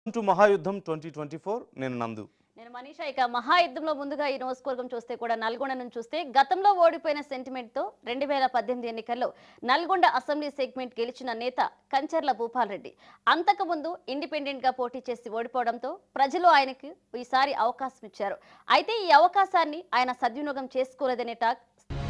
to మహాయుద్ధం twenty twenty four నేను నందు నేను మనీషా ఇక మహాయుద్ధంలో ముందుగా ఈ నియోజకవర్గం చూస్తే కూడా నల్గొండ నుంచి చూస్తే గతంలో ఓడిపోయిన సెంటిమెంట్ తో రెండు వేల పద్దెనిమిది ఎన్నికల్లో నల్గొండ అసెంబ్లీ సెగ్మెంట్ గెలిచిన నేత కంచర్ల భూపాల్ రెడ్డి అంతకుముందు ఇండిపెండెంట్ గా పోటీ చేసి ఓడిపోవడంతో ప్రజలు ఆయనకు ఈసారి అవకాశం ఇచ్చారు అయితే ఈ అవకాశాన్ని ఆయన సద్వినియోగం చేసుకోలేదనే టాక్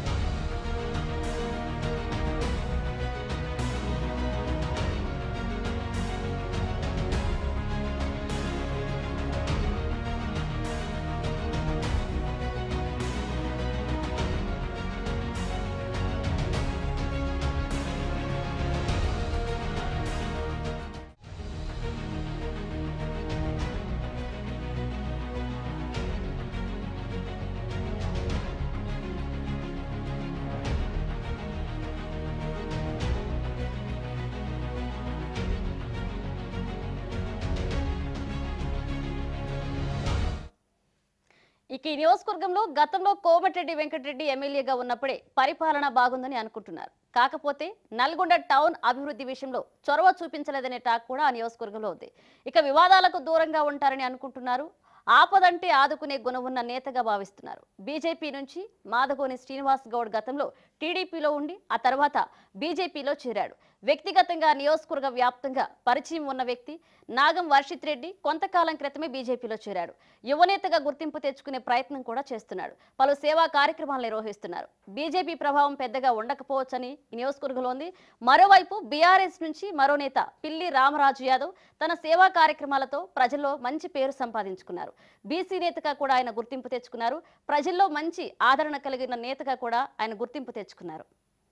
ఇక ఈ నియోజకవర్గంలో గతంలో కోమటిరెడ్డి వెంకటరెడ్డి ఎమ్మెల్యేగా ఉన్నప్పుడే పరిపాలన బాగుందని అనుకుంటున్నారు కాకపోతే నల్గొండ టౌన్ అభివృద్ధి విషయంలో చొరవ చూపించలేదనే టాక్ కూడా ఆ నియోజకవర్గంలో ఉంది ఇక వివాదాలకు దూరంగా ఉంటారని అనుకుంటున్నారు ఆపదంటే ఆదుకునే గుణం ఉన్న నేతగా భావిస్తున్నారు బీజేపీ నుంచి మాదగోని శ్రీనివాస్ గౌడ్ గతంలో టీడీపీలో ఉండి ఆ తర్వాత బీజేపీలో చేరాడు వ్యక్తిగతంగా నియోజకవర్గ వ్యాప్తంగా పరిచయం ఉన్న వ్యక్తి నాగం వర్షిత్ రెడ్డి కొంతకాలం క్రితమే బీజేపీలో చేరాడు యువనేతగా గుర్తింపు తెచ్చుకునే ప్రయత్నం కూడా చేస్తున్నాడు పలు సేవా కార్యక్రమాలు నిర్వహిస్తున్నారు బీజేపీ ప్రభావం పెద్దగా ఉండకపోవచ్చని ఈ నియోజకవర్గంలో ఉంది మరోవైపు బీఆర్ఎస్ నుంచి మరో నేత పిల్లి రామరాజు యాదవ్ తన సేవా కార్యక్రమాలతో ప్రజల్లో మంచి పేరు సంపాదించుకున్నారు బీసీ నేతగా కూడా ఆయన గుర్తింపు తెచ్చుకున్నారు ప్రజల్లో మంచి ఆదరణ కలిగిన నేతగా కూడా ఆయన గుర్తింపు తెచ్చుకున్నారు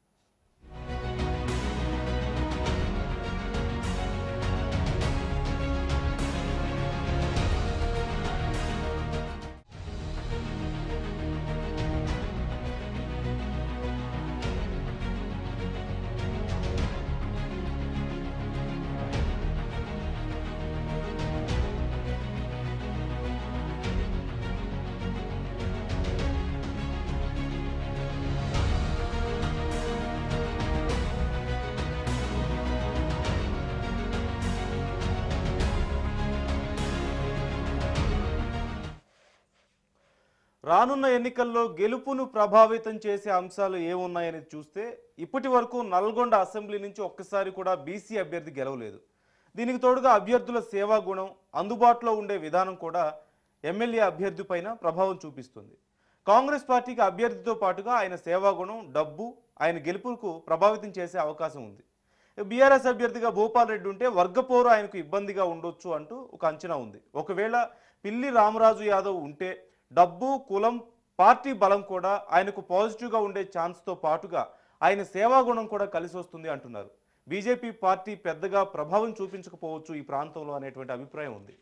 రానున్న ఎన్నికల్లో గెలుపును ప్రభావితం చేసే అంశాలు ఏమున్నాయని చూస్తే ఇప్పటి వరకు నల్గొండ అసెంబ్లీ నుంచి ఒక్కసారి కూడా బీసీ అభ్యర్థి గెలవలేదు దీనికి తోడుగా అభ్యర్థుల సేవా గుణం అందుబాటులో ఉండే విధానం కూడా ఎమ్మెల్యే అభ్యర్థి పైన ప్రభావం చూపిస్తుంది కాంగ్రెస్ పార్టీకి అభ్యర్థితో పాటుగా ఆయన సేవా గుణం డబ్బు ఆయన గెలుపుకు ప్రభావితం చేసే అవకాశం ఉంది బీఆర్ఎస్ అభ్యర్థిగా భూపాల్ రెడ్డి ఉంటే వర్గపోరు ఆయనకు ఇబ్బందిగా ఉండొచ్చు అంటూ ఒక అంచనా ఉంది ఒకవేళ పిల్లి రామరాజు యాదవ్ ఉంటే డబ్బు కులం పార్టీ బలం కూడా ఆయనకు పాజిటివ్గా ఉండే ఛాన్స్తో పాటుగా ఆయన సేవా గుణం కూడా కలిసి వస్తుంది అంటున్నారు బీజేపీ పార్టీ పెద్దగా ప్రభావం చూపించకపోవచ్చు ఈ ప్రాంతంలో అనేటువంటి అభిప్రాయం ఉంది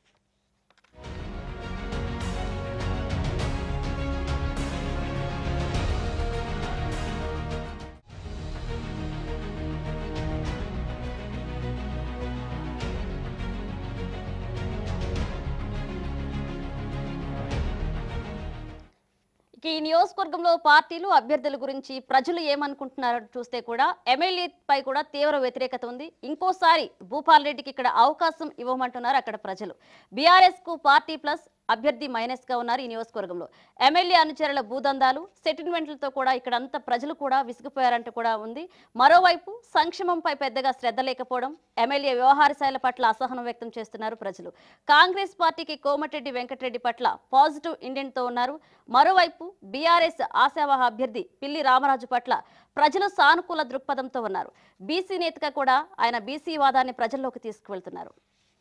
ఇక ఈ నియోజకవర్గంలో పార్టీలు అభ్యర్థుల గురించి ప్రజలు ఏమనుకుంటున్నారో చూస్తే కూడా ఎమ్మెల్యే పై కూడా తీవ్ర వ్యతిరేకత ఉంది ఇంకోసారి భూపాల్ రెడ్డికి ఇక్కడ అవకాశం ఇవ్వమంటున్నారు అక్కడ ప్రజలు బీఆర్ఎస్ కు పార్టీ ప్లస్ అభ్యర్థి మైనస్ గా ఉన్నారు ఈ నియోజకవర్గంలో ఎమ్మెల్యే అనుచరుల భూదందాలు సెటిల్మెంట్లతో కూడా ఇక్కడ అంతా ప్రజలు కూడా విసిగిపోయారంటూ కూడా ఉంది మరోవైపు సంక్షేమంపై పెద్దగా శ్రద్ధ లేకపోవడం ఎమ్మెల్యే వ్యవహార శైలి పట్ల అసహనం వ్యక్తం చేస్తున్నారు ప్రజలు కాంగ్రెస్ పార్టీకి కోమటిరెడ్డి వెంకటరెడ్డి పట్ల పాజిటివ్ ఇండెంట్తో ఉన్నారు మరోవైపు బీఆర్ఎస్ ఆశావాహ అభ్యర్థి పిల్లి రామరాజు పట్ల ప్రజలు సానుకూల దృక్పథంతో ఉన్నారు బీసీ నేతగా కూడా ఆయన బీసీ వాదాన్ని ప్రజల్లోకి తీసుకువెళ్తున్నారు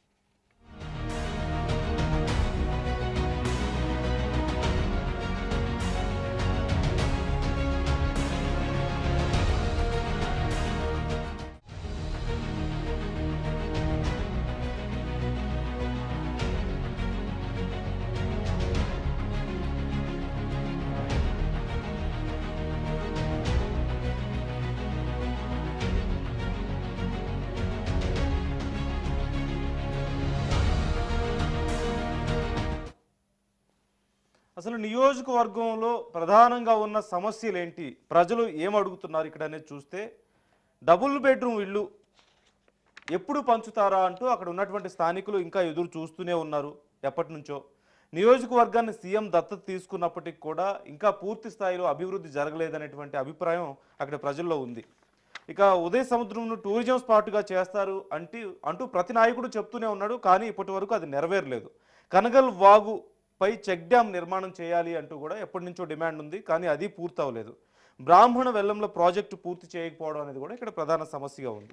అసలు నియోజకవర్గంలో ప్రధానంగా ఉన్న సమస్యలు ఏంటి ప్రజలు ఏం అడుగుతున్నారు ఇక్కడ అనేది చూస్తే డబుల్ బెడ్రూమ్ ఇల్లు ఎప్పుడు పంచుతారా అంటూ అక్కడ ఉన్నటువంటి స్థానికులు ఇంకా ఎదురు చూస్తూనే ఉన్నారు ఎప్పటి నుంచో నియోజకవర్గాన్ని సీఎం దత్తత తీసుకున్నప్పటికి కూడా ఇంకా పూర్తి స్థాయిలో అభివృద్ధి జరగలేదనేటువంటి అభిప్రాయం అక్కడ ప్రజల్లో ఉంది ఇక ఉదయ సముద్రంను టూరిజం స్పాట్గా చేస్తారు అంటే అంటూ ప్రతి నాయకుడు చెప్తూనే ఉన్నాడు కానీ ఇప్పటి వరకు అది నెరవేరలేదు కనగల్ వాగు పై చెక్ డ్యామ్ నిర్మాణం చేయాలి అంటూ కూడా ఎప్పటి నుంచో డిమాండ్ ఉంది కానీ అది పూర్తి అవ్వలేదు బ్రాహ్మణ వెల్లంలో ప్రాజెక్టు పూర్తి చేయకపోవడం అనేది కూడా ఇక్కడ ప్రధాన సమస్యగా ఉంది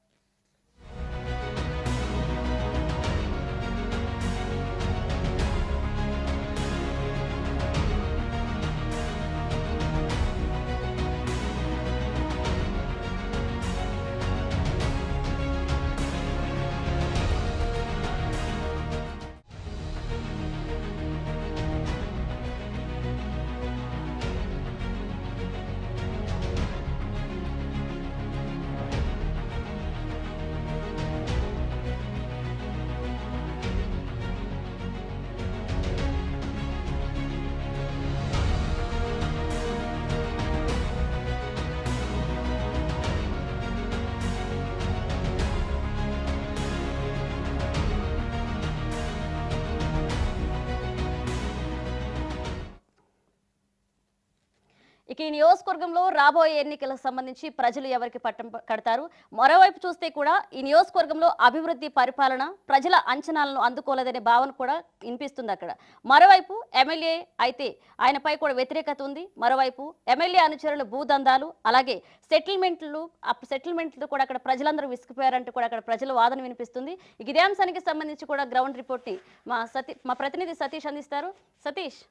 ఇక ఈ నియోజకవర్గంలో రాబోయే ఎన్నికలకు సంబంధించి ప్రజలు ఎవరికి పట్టం ప- కడతారు మరోవైపు చూస్తే కూడా ఈ నియోజకవర్గంలో అభివృద్ధి పరిపాలన ప్రజల అంచనాలను అందుకోలేదనే భావన కూడా వినిపిస్తుంది అక్కడ మరోవైపు ఎమ్మెల్యే అయితే ఆయనపై కూడా వ్యతిరేకత ఉంది మరోవైపు ఎమ్మెల్యే అనుచరులు భూదందాలు అలాగే సెటిల్మెంట్లు ఆ సెటిల్మెంట్లు కూడా అక్కడ ప్రజలందరూ విసిగిపోయారంటూ కూడా అక్కడ ప్రజల వాదన వినిపిస్తుంది ఇక ఇదే అంశానికి సంబంధించి కూడా గ్రౌండ్ రిపోర్ట్ని మా సతీ మా ప్రతినిధి సతీష్ అందిస్తారు సతీష్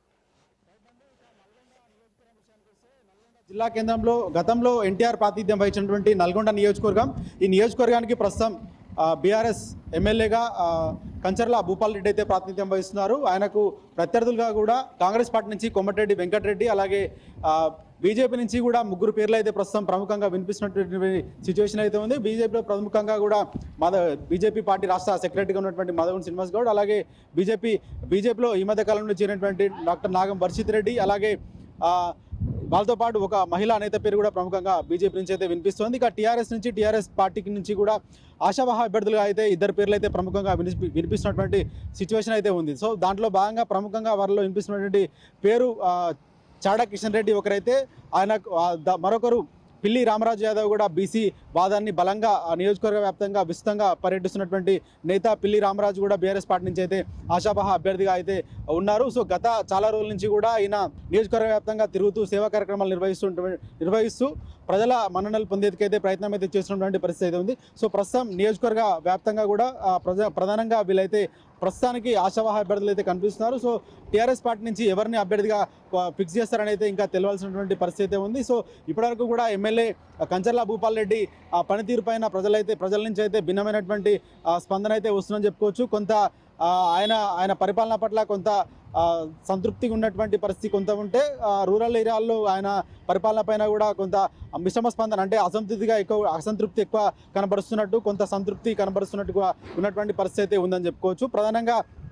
జిల్లా కేంద్రంలో గతంలో ఎన్టీఆర్ ప్రాతినిధ్యం వహించినటువంటి నల్గొండ నియోజకవర్గం ఈ నియోజకవర్గానికి ప్రస్తుతం బీఆర్ఎస్ ఎమ్మెల్యేగా ఆ, కంచర్ల భూపాల్ రెడ్డి అయితే ప్రాతినిధ్యం వహిస్తున్నారు ఆయనకు ప్రత్యర్థులుగా కూడా కాంగ్రెస్ పార్టీ నుంచి కొమ్మటిరెడ్డి వెంకటరెడ్డి అలాగే బీజేపీ నుంచి కూడా ముగ్గురు పేర్లు అయితే ప్రస్తుతం ప్రముఖంగా వినిపిస్తున్నటువంటి సిచ్యువేషన్ అయితే ఉంది బీజేపీలో ప్రముఖంగా కూడా మద బీజేపీ పార్టీ రాష్ట్ర సెక్రటరీగా ఉన్నటువంటి మాధవన్ శ్రీనివాస్ గౌడ్ అలాగే బీజేపీ బీజేపీలో ఈ మధ్య కాలంలో చేరినటువంటి డాక్టర్ నాగం వర్షిత్ రెడ్డి అలాగే ఆ, వాళ్ళతో పాటు ఒక మహిళా నేత పేరు కూడా ప్రముఖంగా బీజేపీ నుంచి అయితే వినిపిస్తోంది ఇక టీఆర్ఎస్ నుంచి టీఆర్ఎస్ పార్టీకి నుంచి కూడా ఆశావహ అభ్యర్థులుగా అయితే ఇద్దరు పేర్లు అయితే ప్రముఖంగా వినిపి వినిపిస్తున్నటువంటి సిచ్యువేషన్ అయితే ఉంది సో దాంట్లో భాగంగా ప్రముఖంగా వారిలో వినిపిస్తున్నటువంటి పేరు ఆ, చాడా కిషన్ రెడ్డి ఒకరైతే ఆయన మరొకరు పిల్లి రామరాజు యాదవ్ కూడా బీసీ వాదాన్ని బలంగా ఆ నియోజకవర్గ వ్యాప్తంగా విస్తృతంగా పర్యటిస్తున్నటువంటి నేత పిల్లి రామరాజు కూడా బీఆర్ఎస్ పార్టీ నుంచి అయితే ఆశావహ అభ్యర్థిగా అయితే ఉన్నారు సో గత చాలా రోజుల నుంచి కూడా ఆయన నియోజకవర్గ వ్యాప్తంగా తిరుగుతూ సేవా కార్యక్రమాలు నిర్వహిస్తూ నిర్వహిస్తూ ప్రజల మన్ననలు పొందేందుకైతే ప్రయత్నం అయితే చేస్తున్నటువంటి పరిస్థితి అయితే ఉంది సో ప్రస్తుతం నియోజకవర్గ వ్యాప్తంగా కూడా ఆ, ప్రజ ప్రధానంగా వీళ్ళైతే ప్రస్తుతానికి ఆశావాహ అభ్యర్థులు అయితే కనిపిస్తున్నారు సో టీఆర్ఎస్ పార్టీ నుంచి ఎవరిని అభ్యర్థిగా ఆ, ఫిక్స్ చేస్తారని అయితే ఇంకా తెలియాల్సినటువంటి పరిస్థితి అయితే ఉంది సో ఇప్పటివరకు కూడా ఎమ్మెల్యే కంచర్ల భూపాల్ రెడ్డి ఆ పనితీరు పైన ప్రజలైతే ప్రజల నుంచి అయితే భిన్నమైనటువంటి ఆ, స్పందన అయితే వస్తుందని చెప్పుకోవచ్చు కొంత ఆ, ఆయన ఆయన పరిపాలన పట్ల కొంత ఆ, సంతృప్తిగా ఉన్నటువంటి పరిస్థితి కొంత ఉంటే ఆ, రూరల్ ఏరియాల్లో ఆయన పరిపాలన పైన కూడా కొంత మిశ్రమ స్పందన అంటే అసంతృప్తిగా ఎక్కువ అసంతృప్తి ఎక్కువ కనబరుస్తున్నట్టు కొంత సంతృప్తి కనబరుస్తున్నట్టుగా ఉన్నటువంటి పరిస్థితి అయితే ఉందని చెప్పుకోవచ్చు ప్రధానంగా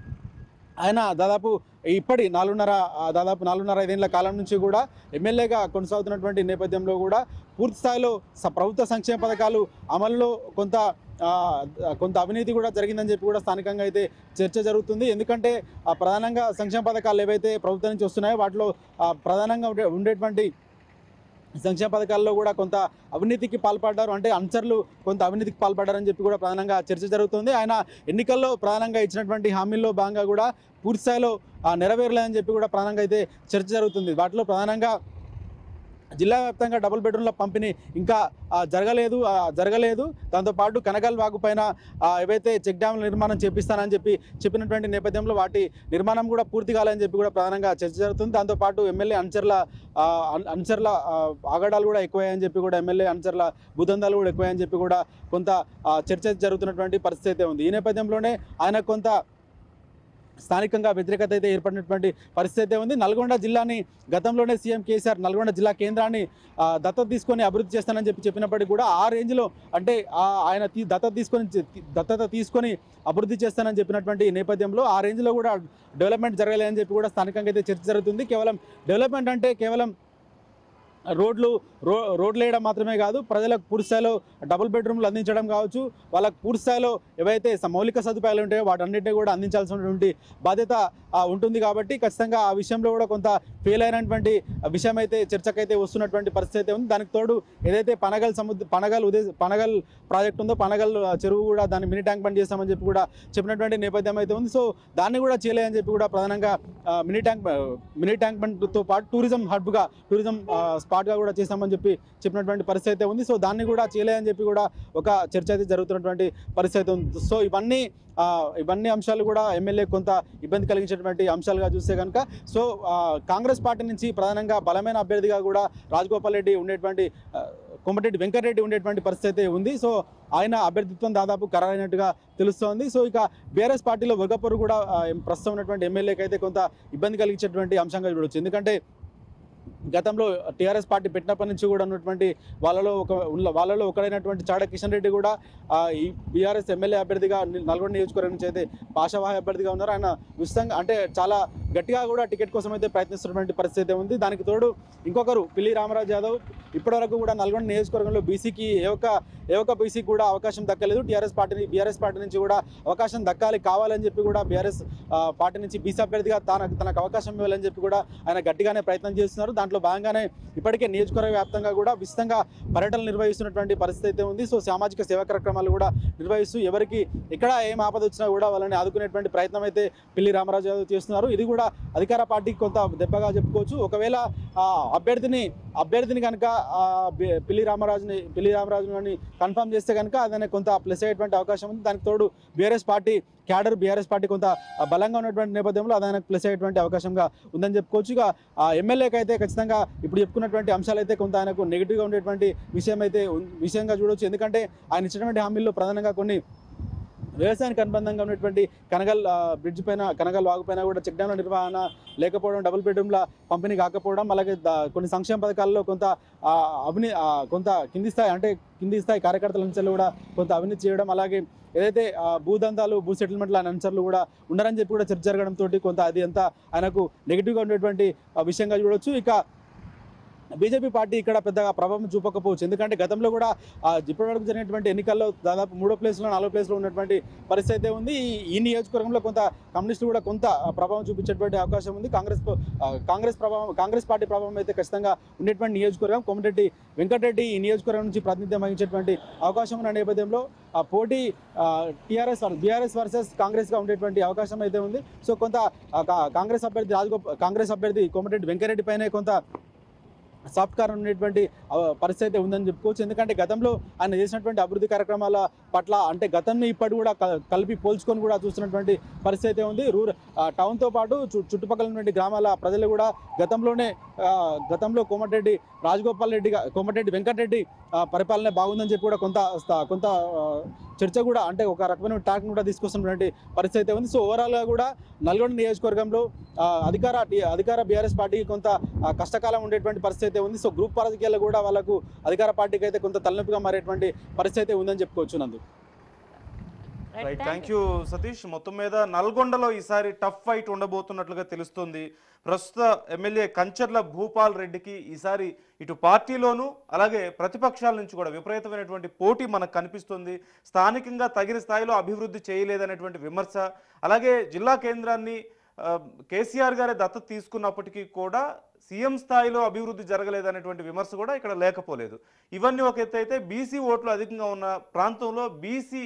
ఆయన దాదాపు ఇప్పటి నాలుగున్నర ఆ, దాదాపు నాలుగున్నర ఐదేళ్ల కాలం నుంచి కూడా ఎమ్మెల్యేగా కొనసాగుతున్నటువంటి నేపథ్యంలో కూడా పూర్తి స్థాయిలో స- ప్రభుత్వ సంక్షేమ పథకాలు అమల్లో కొంత ఆ, కొంత అవినీతి కూడా జరిగిందని చెప్పి కూడా స్థానికంగా అయితే చర్చ జరుగుతుంది ఎందుకంటే ఆ, ప్రధానంగా సంక్షేమ పథకాలు ఏవైతే ప్రభుత్వం నుంచి వస్తున్నాయో వాటిలో ఆ, ప్రధానంగా ఉండే ఉండేటువంటి సంక్షేమ పథకాల్లో కూడా కొంత అవినీతికి పాల్పడ్డారు అంటే అనుచరులు కొంత అవినీతికి పాల్పడ్డారని చెప్పి కూడా ప్రధానంగా చర్చ జరుగుతుంది ఆయన ఎన్నికల్లో ప్రధానంగా ఇచ్చినటువంటి హామీల్లో భాగంగా కూడా పూర్తి స్థాయిలో ఆ, నెరవేరలేదని చెప్పి కూడా ప్రధానంగా అయితే చర్చ జరుగుతుంది వాటిలో ప్రధానంగా జిల్లా వ్యాప్తంగా డబుల్ బెడ్రూమ్ల పంపిణీ ఇంకా ఆ, జరగలేదు ఆ, జరగలేదు దాంతోపాటు కనగల్ వాగు పైన ఆ, ఏవైతే చెక్ డ్యామ్ల నిర్మాణం చేపిస్తానని చెప్పి చెప్పినటువంటి నేపథ్యంలో వాటి నిర్మాణం కూడా పూర్తి కాలేదని చెప్పి కూడా ప్రధానంగా చర్చ జరుగుతుంది దాంతోపాటు ఎమ్మెల్యే అనుచరుల ఆ, అన్- అనుచరుల ఆ, ఆగడాలు కూడా ఎక్కువయ్యాయని చెప్పి కూడా ఎమ్మెల్యే అనుచరుల భూదందాలు కూడా ఎక్కువయ్యాయని చెప్పి కూడా కొంత ఆ, చర్చ జరుగుతున్నటువంటి పరిస్థితి అయితే ఉంది ఈ నేపథ్యంలోనే ఆయన కొంత స్థానికంగా వ్యతిరేకత అయితే ఏర్పడినటువంటి పరిస్థితి అయితే ఉంది నల్గొండ జిల్లాని గతంలోనే సీఎం కేసీఆర్ నల్గొండ జిల్లా కేంద్రాన్ని ఆ, దత్తత తీసుకొని అభివృద్ధి చేస్తానని చెప్పి చెప్పినప్పటికీ కూడా ఆ రేంజ్లో అంటే ఆ ఆయన తీ- దత్తత తీసుకొని చి- దత్తత తీసుకొని అభివృద్ధి చేస్తానని చెప్పినటువంటి నేపథ్యంలో ఆ రేంజ్లో కూడా డెవలప్మెంట్ జరగలేదని చెప్పి కూడా స్థానికంగా అయితే చర్చ జరుగుతుంది కేవలం డెవలప్మెంట్ అంటే కేవలం రోడ్లు రో రోడ్లు వేయడం మాత్రమే కాదు ప్రజలకు పూర్తి స్థాయిలో డబుల్ బెడ్రూమ్లు అందించడం కావచ్చు వాళ్ళకు పూర్తి స్థాయిలో ఏవైతే స- మౌలిక సదుపాయాలు ఉంటాయో వాటన్నిటిని కూడా అందించాల్సినటువంటి బాధ్యత ఆ, ఉంటుంది కాబట్టి ఖచ్చితంగా ఆ విషయంలో కూడా కొంత ఫెయిల్ అయినటువంటి విషయం అయితే చర్చకైతే వస్తున్నటువంటి పరిస్థితి అయితే ఉంది దానికి తోడు ఏదైతే పనగల్ సముద్ర పనగల్ ఉదే పనగల్ ప్రాజెక్ట్ ఉందో పనగల్ ఆ, చెరువు కూడా దాన్ని మినీ ట్యాంక్ బండ్ చేస్తామని చెప్పి కూడా చెప్పినటువంటి నేపథ్యం అయితే ఉంది సో దాన్ని కూడా చేయలేదని చెప్పి కూడా ప్రధానంగా ఆ, మినీ ట్యాంక్ ఆ, మినీ ట్యాంక్ బండ్తో పాటు టూరిజం హబ్గా టూరిజం ఆ, స్పాట్గా కూడా చేస్తామని చెప్పి చెప్పినటువంటి పరిస్థితి అయితే ఉంది సో దాన్ని కూడా చేయలేదని చెప్పి కూడా ఒక చర్చ అయితే జరుగుతున్నటువంటి పరిస్థితి అయితే ఉంది సో ఇవన్నీ ఆ, ఇవన్నీ అంశాలు కూడా ఎమ్మెల్యే కొంత ఇబ్బంది కలిగించేటువంటి అంశాలుగా చూస్తే కనుక సో ఆ, కాంగ్రెస్ పార్టీ నుంచి ప్రధానంగా బలమైన అభ్యర్థిగా కూడా రాజగోపాల్ రెడ్డి ఉండేటువంటి ఆ, కోమటిరెడ్డి వెంకటరెడ్డి ఉండేటువంటి పరిస్థితి అయితే ఉంది సో ఆయన అభ్యర్థిత్వం దాదాపు ఖరారైనట్టుగా తెలుస్తోంది సో ఇక బీఆర్ఎస్ పార్టీలో వర్గపొరు కూడా ఆ, ప్రస్తుతం ఉన్నటువంటి ఎమ్మెల్యేకి అయితే కొంత ఇబ్బంది కలిగించేటువంటి అంశంగా చూడవచ్చు ఎందుకంటే గతంలో టీఆర్ఎస్ పార్టీ పెట్టినప్పటి నుంచి కూడా ఉన్నటువంటి వాళ్ళలో ఒక ఉన్న వాళ్ళలో ఒకడైనటువంటి చాడ కిషన్ రెడ్డి కూడా ఆ, ఈ బీఆర్ఎస్ ఎమ్మెల్యే అభ్యర్థిగా ని- నల్గొండ నియోజకవర్గం నుంచి అయితే పాషావాహి అభ్యర్థిగా ఉన్నారు ఆయన విస్తృతంగా అంటే చాలా గట్టిగా కూడా టికెట్ కోసం అయితే ప్రయత్నిస్తున్నటువంటి పరిస్థితి అయితే ఉంది దానికి తోడు ఇంకొకరు పిల్లి రామరాజు యాదవ్ ఇప్పటివరకు కూడా నల్గొండ నియోజకవర్గంలో బీసీకి ఏ ఒక్క ఏ ఒక్క బీసీకి కూడా అవకాశం దక్కలేదు టీఆర్ఎస్ పార్టీ బీఆర్ఎస్ పార్టీ నుంచి కూడా అవకాశం దక్కాలి కావాలని చెప్పి కూడా బీఆర్ఎస్ పార్టీ నుంచి బీసీ అభ్యర్థిగా తనకు తనకు అవకాశం ఇవ్వాలని చెప్పి కూడా ఆయన గట్టిగానే ప్రయత్నం చేస్తున్నారు దాంట్లో భాగంగానే ఇప్పటికే నియోజకవర్గ వ్యాప్తంగా కూడా విస్తృతంగా పర్యటనలు నిర్వహిస్తున్నటువంటి పరిస్థితి అయితే ఉంది సో సామాజిక సేవా కార్యక్రమాలు కూడా నిర్వహిస్తూ ఎవరికి ఎక్కడ ఏం ఆపద వచ్చినా కూడా వాళ్ళని ఆదుకునేటువంటి ప్రయత్నం అయితే పిల్లి రామరాజు యాదవ్ చేస్తున్నారు ఇది కూడా అధికార పార్టీకి కొంత దెబ్బగా చెప్పుకోవచ్చు ఒకవేళ ఆ, అభ్యర్థిని అభ్యర్థిని కనుక ఆ, బి- పిల్లి రామరాజుని పిల్లి రామరాజుని కన్ఫర్మ్ చేస్తే కనుక అదనే కొంత ప్లస్ అయ్యేటువంటి అవకాశం ఉంది దానికి తోడు BRS party cadre BRS party కొంత ఆ, బలంగా ఉన్నటువంటి నేపథ్యంలో అదనకు ప్లస్ అయ్యేటువంటి అవకాశంగా ఉందని చెప్పుకోవచ్చు ఇక ఆ ఎమ్మెల్యేకి అయితే ఖచ్చితంగా ఇప్పుడు చెప్పుకున్నటువంటి అంశాలు అయితే కొంత ఆయనకు నెగిటివ్గా ఉండేటువంటి విషయం అయితే ఉన్- విషయంగా చూడవచ్చు ఎందుకంటే ఆయన ఇచ్చినటువంటి హామీల్లో ప్రధానంగా కొన్ని వ్యవసాయానికి అనుబంధంగా ఉన్నటువంటి కనగల్ ఆ, బ్రిడ్జ్ పైన కనగల్ వాగు పైన కూడా చెక్ డ్యామ్ల నిర్వహణ లేకపోవడం డబుల్ బెడ్రూమ్ల పంపిణీ కాకపోవడం అలాగే దా- కొన్ని సంక్షేమ పథకాల్లో కొంత ఆ, అవినీ ఆ, కొంత కింది స్థాయి అంటే కింది స్థాయి కార్యకర్తల నుంచి కూడా కొంత అవినీతి చేయడం అలాగే ఏదైతే ఆ, భూదందాలు భూ సెటిల్మెంట్ల అనుసరులు కూడా ఉన్నారని చెప్పి కూడా చర్చ జరగడంతో కొంత అది అంతా ఆయనకు నెగిటివ్గా ఉండేటువంటి ఆ, విషయంగా చూడొచ్చు ఇక బీజేపీ పార్టీ ఇక్కడ పెద్దగా ప్రభావం చూపకపోవచ్చు ఎందుకంటే గతంలో కూడా ఆ, ఇప్పటివరకు జరిగినటువంటి ఎన్నికల్లో దాదాపు మూడో ప్లేస్లో నాలుగో ప్లేస్లో ఉన్నటువంటి పరిస్థితి అయితే ఉంది ఈ- ఈ నియోజకవర్గంలో కొంత కమ్యూనిస్టులు కూడా కొంత ఆ, ప్రభావం చూపించేటువంటి అవకాశం ఉంది కాంగ్రెస్ ప- ఆ, కాంగ్రెస్ ప్రభావం కాంగ్రెస్ పార్టీ ప్రభావం అయితే ఖచ్చితంగా ఉండేటువంటి నియోజకవర్గం కోమటిరెడ్డి వెంకటరెడ్డి ఈ నియోజకవర్గం నుంచి ప్రాతినిధ్యం వహించేటువంటి అవకాశం ఉన్న నేపథ్యంలో ఆ పోటీ టీఆర్ఎస్ బీఆర్ఎస్ వర్సెస్ కాంగ్రెస్గా ఉండేటువంటి అవకాశం అయితే ఉంది సో కొంత ఆ, కా- కాంగ్రెస్ అభ్యర్థి రాజగోపాల్ కాంగ్రెస్ అభ్యర్థి కోమటిరెడ్డి వెంకరెడ్డి పైనే కొంత సాఫ్ట్ కార్ ఉన్నటువంటి ఆ, పరిస్థితి అయితే ఉందని చెప్పుకోవచ్చు ఎందుకంటే గతంలో ఆయన చేసినటువంటి అభివృద్ధి కార్యక్రమాల పట్ల అంటే గతంని ఇప్పటి కూడా క- కలిపి పోల్చుకొని కూడా చూస్తున్నటువంటి పరిస్థితి అయితే ఉంది రూర ఆ, టౌన్తో పాటు చు- చుట్టుపక్కల ఉన్నటువంటి గ్రామాల ప్రజలు కూడా గతంలోనే ఆ, గతంలో కోమటిరెడ్డి రాజగోపాల్ రెడ్డి గా- కోమటిరెడ్డి వెంకటరెడ్డి ఆ, పరిపాలన బాగుందని చెప్పి కూడా కొంత స్థా- కొంత ఆ, చర్చ కూడా అంటే ఒక రకమైన టాక్ కూడా తీసుకొస్తున్నటువంటి పరిస్థితి అయితే ఉంది సో ఓవరాల్గా కూడా నల్గొండ నియోజకవర్గంలో ఆ, అధికార టి- అధికార బీఆర్ఎస్ పార్టీకి కొంత ఆ, కష్టకాలం ఉండేటువంటి పరిస్థితి అయితే ఉంది సో గ్రూప్ రాజకీయాల్లో కూడా వాళ్ళకు అధికార పార్టీకి అయితే కొంత తలనొప్పిగా మారేటువంటి పరిస్థితి అయితే ఉందని చెప్పుకోవచ్చు నందు రైట్ థ్యాంక్ యూ సతీష్ మొత్తం మీద నల్గొండలో ఈసారి టఫ్ ఫైట్ ఉండబోతున్నట్లుగా తెలుస్తుంది ప్రస్తుత ఎమ్మెల్యే కంచర్ల భూపాల్ రెడ్డికి ఈసారి ఇటు పార్టీలోనూ అలాగే ప్రతిపక్షాల నుంచి కూడా విపరీతమైనటువంటి పోటీ మనకు కనిపిస్తుంది స్థానికంగా తగిన స్థాయిలో అభివృద్ధి చేయలేదనేటువంటి విమర్శ అలాగే జిల్లా కేంద్రాన్ని ఆ, కేసీఆర్ గారే దత్తత తీసుకున్నప్పటికీ కూడా సీఎం స్థాయిలో అభివృద్ధి జరగలేదనేటువంటి విమర్శ కూడా ఇక్కడ లేకపోలేదు ఇవన్నీ ఒక ఎత్తు అయితే బీసీ ఓట్లు అధికంగా ఉన్న ప్రాంతంలో బీసీ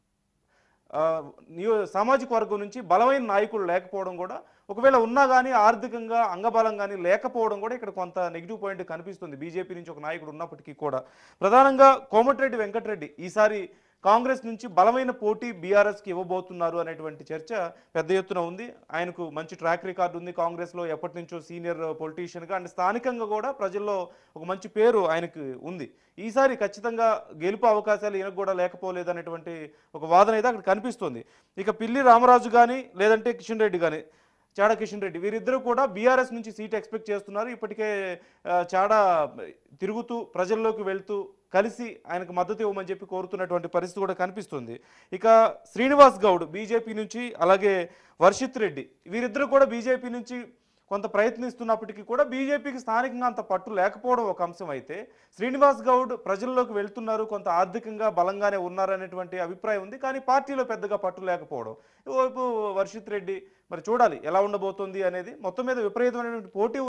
ఆ, నియో సామాజిక వర్గం నుంచి బలమైన నాయకులు లేకపోవడం కూడా ఒకవేళ ఉన్నా కానీ ఆర్థికంగా అంగబలం కానీ లేకపోవడం కూడా ఇక్కడ కొంత నెగిటివ్ పాయింట్ కనిపిస్తుంది బీజేపీ నుంచి ఒక నాయకుడు ఉన్నప్పటికీ కూడా ప్రధానంగా కోమటిరెడ్డి వెంకటరెడ్డి ఈసారి కాంగ్రెస్ నుంచి బలమైన పోటీ బీఆర్ఎస్కి ఇవ్వబోతున్నారు అనేటువంటి చర్చ పెద్ద ఎత్తున ఉంది ఆయనకు మంచి ట్రాక్ రికార్డు ఉంది కాంగ్రెస్లో ఎప్పటి నుంచో సీనియర్ పొలిటీషియన్గా అండ్ స్థానికంగా కూడా ప్రజల్లో ఒక మంచి పేరు ఆయనకు ఉంది ఈసారి ఖచ్చితంగా గెలుపు అవకాశాలు ఈయనకు కూడా లేకపోలేదు అనేటువంటి ఒక వాదన అయితే అక్కడ కనిపిస్తుంది ఇక పిల్లి రామరాజు కానీ లేదంటే కిషన్ రెడ్డి కానీ చాడా కిషన్ రెడ్డి వీరిద్దరూ కూడా బీఆర్ఎస్ నుంచి సీట్ ఎక్స్పెక్ట్ చేస్తున్నారు ఇప్పటికే ఆ, చాడా తిరుగుతూ ప్రజల్లోకి వెళ్తూ కలిసి ఆయనకు మద్దతు ఇవ్వమని చెప్పి కోరుతున్నటువంటి పరిస్థితి కూడా కనిపిస్తుంది ఇక శ్రీనివాస్ గౌడ్ బీజేపీ నుంచి అలాగే వర్షిత్ రెడ్డి వీరిద్దరూ కూడా బీజేపీ నుంచి కొంత ప్రయత్నిస్తున్నప్పటికీ కూడా బీజేపీకి స్థానికంగా అంత పట్టు లేకపోవడం ఒక అంశం అయితే శ్రీనివాస్ గౌడ్ ప్రజల్లోకి వెళ్తున్నారు కొంత ఆర్థికంగా బలంగానే ఉన్నారు అనేటువంటి అభిప్రాయం ఉంది కానీ పార్టీలో పెద్దగా పట్టు లేకపోవడం వైపు వర్షిత్ రెడ్డి మరి చూడాలి ఎలా ఉండబోతుంది అనేది మొత్తం మీద విపరీతమైనటువంటి పోటీ